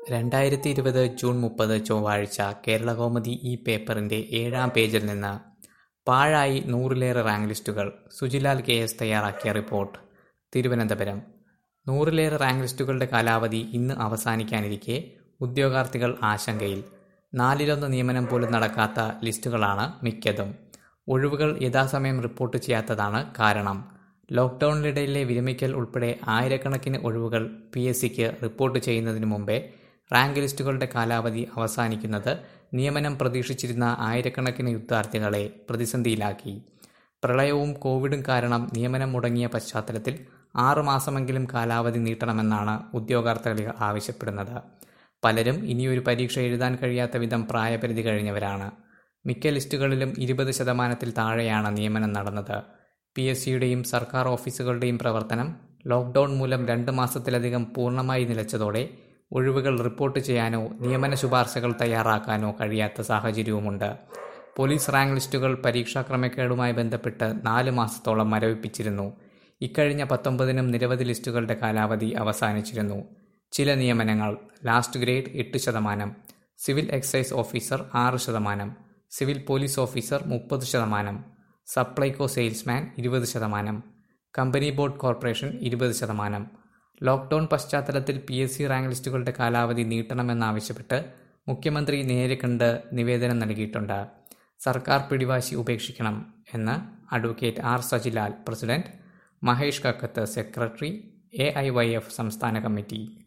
രണ്ടായിരത്തി ഇരുപത് ജൂൺ മുപ്പത് ചൊവ്വാഴ്ച കേരളകൗമുദി ഈ പേപ്പറിന്റെ ഏഴാം പേജിൽ നിന്ന് പാഴായി നൂറിലേറെ റാങ്ക് ലിസ്റ്റുകൾ സുജിലാൽ കെ എസ് തയ്യാറാക്കിയ റിപ്പോർട്ട് തിരുവനന്തപുരം നൂറിലേറെ റാങ്ക് ലിസ്റ്റുകളുടെ കാലാവധി ഇന്ന് അവസാനിക്കാനിരിക്കെ ഉദ്യോഗാർത്ഥികൾ ആശങ്കയിൽ നാലിലൊന്ന് നിയമനം പോലും നടക്കാത്ത ലിസ്റ്റുകളാണ് മിക്കതും ഒഴിവുകൾ യഥാസമയം റിപ്പോർട്ട് ചെയ്യാത്തതാണ് കാരണം ലോക്ക്ഡൌണിനിടയിലെ വിരമിക്കൽ ഉൾപ്പെടെ ആയിരക്കണക്കിന് ഒഴിവുകൾ പി എസ് സിക്ക് റിപ്പോർട്ട് ചെയ്യുന്നതിന് മുമ്പേ റാങ്ക് ലിസ്റ്റുകളുടെ കാലാവധി അവസാനിക്കുന്നത് നിയമനം പ്രതീക്ഷിച്ചിരുന്ന ആയിരക്കണക്കിന് വിദ്യാർത്ഥികളെ പ്രതിസന്ധിയിലാക്കി പ്രളയവും കോവിഡും കാരണം നിയമനം മുടങ്ങിയ പശ്ചാത്തലത്തിൽ ആറുമാസമെങ്കിലും കാലാവധി നീട്ടണമെന്നാണ് ഉദ്യോഗാർത്ഥികൾ ആവശ്യപ്പെടുന്നത് പലരും ഇനിയൊരു പരീക്ഷ എഴുതാൻ കഴിയാത്ത വിധം പ്രായപരിധി കഴിഞ്ഞവരാണ് മിക്ക ലിസ്റ്റുകളിലും ഇരുപത് ശതമാനത്തിൽ താഴെയാണ് നിയമനം നടന്നത് പി എസ് സിയുടെയും സർക്കാർ ഓഫീസുകളുടെയും പ്രവർത്തനം ലോക്ക്ഡൌൺ മൂലം രണ്ട് മാസത്തിലധികം പൂർണ്ണമായി നിലച്ചതോടെ ഒഴിവുകൾ റിപ്പോർട്ട് ചെയ്യാനോ നിയമന ശുപാർശകൾ തയ്യാറാക്കാനോ കഴിയാത്ത സാഹചര്യവുമുണ്ട് പോലീസ് റാങ്ക് ലിസ്റ്റുകൾ പരീക്ഷാ ക്രമക്കേടുമായി ബന്ധപ്പെട്ട് നാല് മാസത്തോളം മരവിപ്പിച്ചിരുന്നു ഇക്കഴിഞ്ഞ പത്തൊമ്പതിനും നിരവധി ലിസ്റ്റുകളുടെ കാലാവധി അവസാനിച്ചിരുന്നു ചില നിയമനങ്ങൾ ലാസ്റ്റ് ഗ്രേഡ് എട്ട് ശതമാനം സിവിൽ എക്സൈസ് ഓഫീസർ ആറ് ശതമാനം സിവിൽ പോലീസ് ഓഫീസർ മുപ്പത് ശതമാനം സപ്ലൈകോ സെയിൽസ്മാൻ ഇരുപത് ശതമാനം കമ്പനി ബോർഡ് കോർപ്പറേഷൻ ഇരുപത് ശതമാനം ലോക്ക്ഡൌൺ പശ്ചാത്തലത്തിൽ പി എസ് സി റാങ്ക് ലിസ്റ്റുകളുടെ കാലാവധി നീട്ടണമെന്നാവശ്യപ്പെട്ട് മുഖ്യമന്ത്രി നേരെ കണ്ട് നിവേദനം നൽകിയിട്ടുണ്ട് സർക്കാർ പിടിവാശി ഉപേക്ഷിക്കണം എന്ന് advocate R Sajilal president Mahesh Kakkath secretary A I Y F സംസ്ഥാന കമ്മിറ്റി